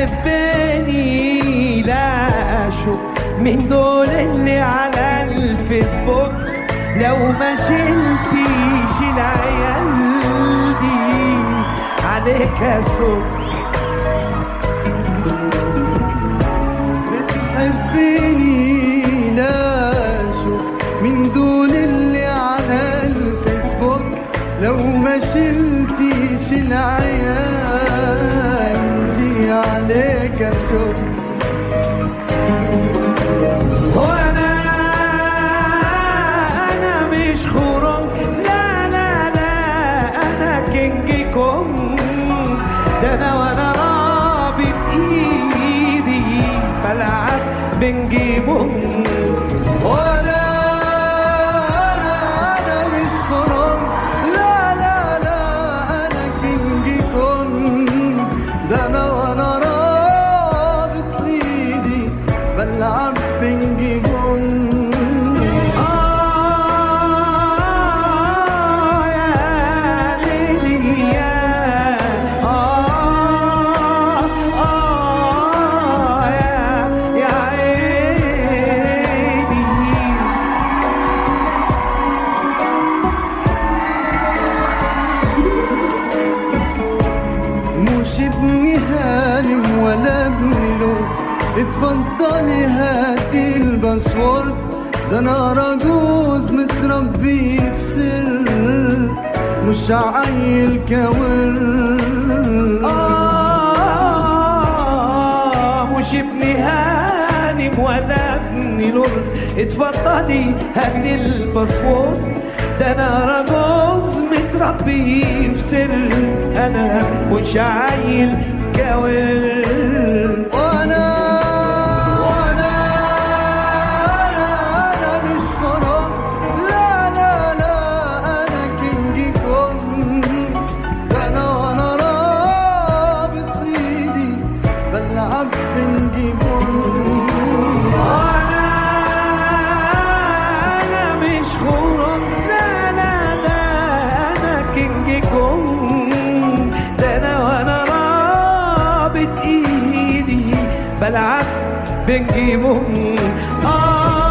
بتحبني لا شو من دول اللي على الفيسبوك لو ما شلتيش العيال دي عليك اسوق بتحبني لا شو من دول اللي على الفيسبوك لو ما شلتيش العيال دي عليك اسوق وانا انا مش خرم لا لا لا انا كينج كونج ده انا وانا رابط ايدي بلعب بنجي بونج وانا انا انا مش خرم لا لا لا انا كينج كونج ده انا وانا رابط ايدي بلعب بينج بونج آه يا ليلي يا آه آه يا يا عيني مش ابني هانم ولا ابني لون اتفضلي هاتي الباسورد ده انا رجوز متربي في سر مش عيل كور آه مش ابني هانم ولا ابني لورد اتفضلي هاتي الباسبور ده انا رجوز متربي في سر انا مش عيل كوير وانا وانا انا انا مش خرام لا لا لا انا كينج كونج ده انا وانا رابط ايدي بلعب بينج بونج انا انا مش خورم لا لا لا انا كينج كونج ده انا وانا رابط ايدي بلعب بنجي بونج آه